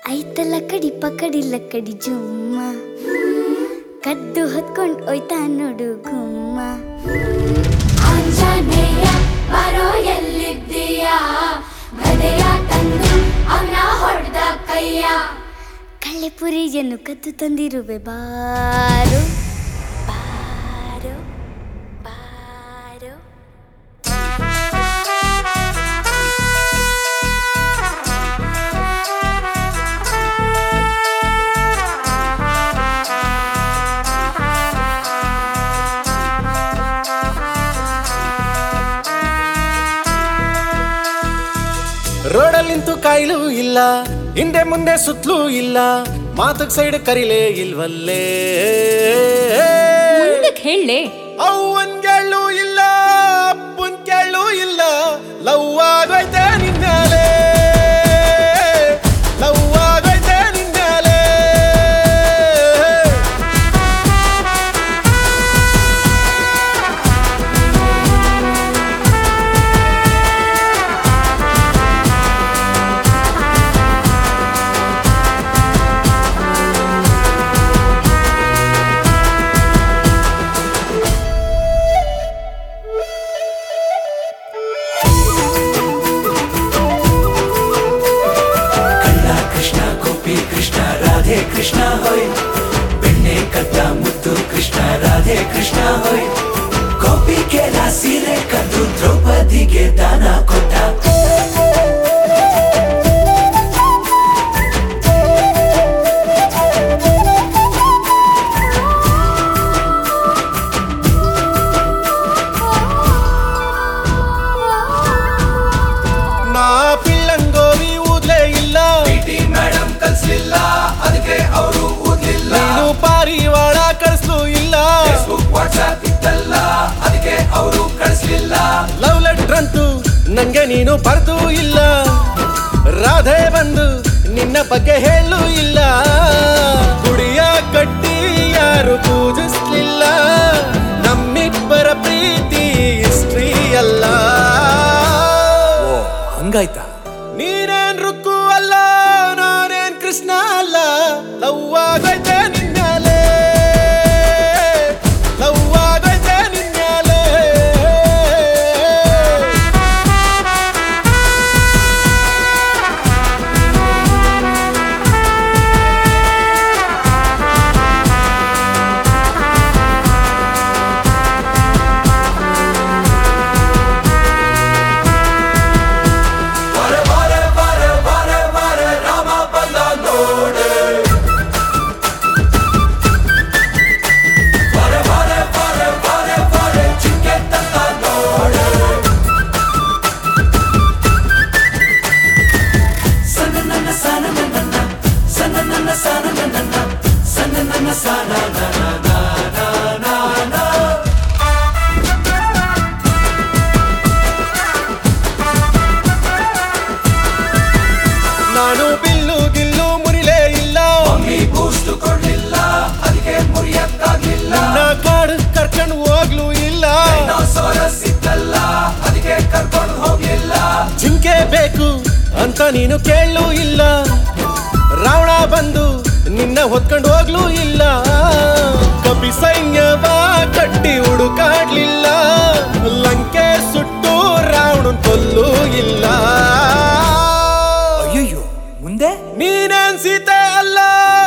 ಐತಲ್ಲ ಕಡಿ ಪಕಡಿ ಲಕ್ಕಡಿ ಜುಮ್ಮ ಕದ್ದು ಹೊತ್ಕೊಂಡ್ ಒಯ್ತಾ ನೋಡು ಗುಮ್ಮ ಆಂಜನೇಯ ಬರೋ ಎಲ್ಲಿದ್ದೀಯಾ ಗದೆಯ ತಂದು ಅವನ ಹೊಡೆದ ಕೈಯ ಕಳ್ಳೆ ಪುರಿಯನ್ನು ಕದ್ದು ತಂದಿರುವೆ ಬಾರು ಬಾರು ಬಾರು ರೋಡಲ್ಲಿ ನಿಂತು ಕಾಯಿಲು ಇಲ್ಲ ಹಿಂದೆ ಮುಂದೆ ಸುತ್ತಲೂ ಇಲ್ಲ ಮಾತಕ್ ಸೈಡ್ ಕರಿಲೇ ಇಲ್ವಲ್ಲೇ ಮುಂದಕ್ಕೆ ಹೇಳಲೆ ಅವ್ವನ್ ಕೇಳು ಇಲ್ಲ ಅಪ್ಪನ್ ಕೇಳು ಇಲ್ಲ ಲವ್ ಆಗೋಯ್ತೆ ನಿನ್ನಾಲೆ ಲವ್ ಆಗೋಯ್ತೆ ನಿನ್ನಾಲೆ ಕಳ್ಳ ಕೃಷ್ಣ ಗೋಪಿ ಕೃಷ್ಣ ರಾಧೆ ಕೃಷ್ಣ ಹೋಯ್ ಬೆಣ್ಣೆ ಕದ್ದ ಮುದ್ದು ಕೃಷ್ಣ ರಾಧೆ ಕೃಷ್ಣ ಹೋಯ್ ಗೋಪಿ ಕೆಲ ಸೀರೆ ಕದ್ದು ದ್ರೌಪದಿಗೆ ದಾನ ಕೊಟ್ಟ ನಾ ಪಿಳ್ಳಂಗೋವಿ ಊದ್ಲೇ ಇಲ್ಲ ಮೇಡಮ್ ಕಲ್ಸ್ಲಿಲ್ಲ ಅದಕ್ಕೆ ಅವರು ಓದ್ಲಿಲ್ಲ ನೀನು ಪಾರಿವಾಳ ಕಳಿಸ್ಲೂ ಇಲ್ಲ ವಾಟ್ಸ್ಆಪ್ ಇತ್ತಲ್ಲ ಅದಕ್ಕೆ ಅವರು ಕಳಿಸ್ಲಿಲ್ಲ ಲವ್ ಲೆಟರ್ ಅಂತೂ ನಂಗೆ ನೀನು ಬರ್ದೂ ಇಲ್ಲ ರಾಧೆ ಬಂದು ನಿನ್ನ ಬಗ್ಗೆ ಹೇಳೂ ಇಲ್ಲ ಗುಡಿಯ ಕಟ್ಟಿ ಯಾರು ಪೂಜಿಸ್ಲಿಲ್ಲ ನಮ್ಮಿಬ್ಬರ ಪ್ರೀತಿ ಹಿಸ್ಟ್ರಿ ಅಲ್ಲ ಹಂಗಾಯ್ತಾ ನೀನೇನ್ ರುಕ್ಕು ಅಲ್ಲ ನಾನೇನ್ ಕೃಷ್ಣ ಅಲ್ಲ ಲವ್ ಆಗೈತೆ ನಿನ್ನಾಲೆ ಲವ್ ಆಗೈತೆ ನಿನ್ನಾಲೆ ಬರ ಬರ ಬರ ಬರ ಬರ ರಾಮ ಬಂದ ನೋಡೆ ಬರ ಬರ ಬರ ಬರ ಬರ ಚಿಕ್ಕೆ ತಂದ ನೋಡೆ ಸಣ್ಣ ನನ್ನ ಸಾನ ನನ್ನ ಸಣ್ಣ ನನ್ನ ಸಾನ ನನ್ನ ಸಣ್ಣ ನನ್ನ ಸಾನ ನಾನು ಬಿಲ್ಲು ಗಿಲ್ಲು ಮುರಿಲೇ ಇಲ್ಲ ಮಮ್ಮಿ ಬೂಸ್ಟ್ ಕೊಡ್ಲಿಲ್ಲ ಅದಕ್ಕೆ ಮುರಿಯಕ್ಕಾಗ್ಲಿಲ್ಲ ನಾ ಕಾಡು ಕರ್ಕೊಂಡು ಹೋಗ್ಲೂ ಇಲ್ಲ ಸೋರಸ್ ಇತ್ತಲ್ಲ ಅದಕ್ಕೆ ಕರ್ಕೊಂಡು ಹೋಗ್ಲಿಲ್ಲ ಜಿಂಕೆ ಬೇಕು ಅಂತ ನೀನು ಕೇಳಲೂ ಇಲ್ಲ ರಾವಣ ಬಂದು ನಿನ್ನ ಹೊತ್ಕೊಂಡು ಹೋಗ್ಲೂ ಇಲ್ಲ ಕಪಿ ಸೈನ್ಯವ ಕಟ್ಟಿ ಹುಡುಕಾಡ್ಲಿಲ್ಲ ಲಂಕೆ ಸುಟ್ಟು ರಾವಣನ್ ಕೊಲ್ಲೂ ಇಲ್ಲ ಅಯ್ಯಯ್ಯೋ ಮುಂದೆ ನೀನೇನ್ ಸೀತೆ ಅಲ್ಲ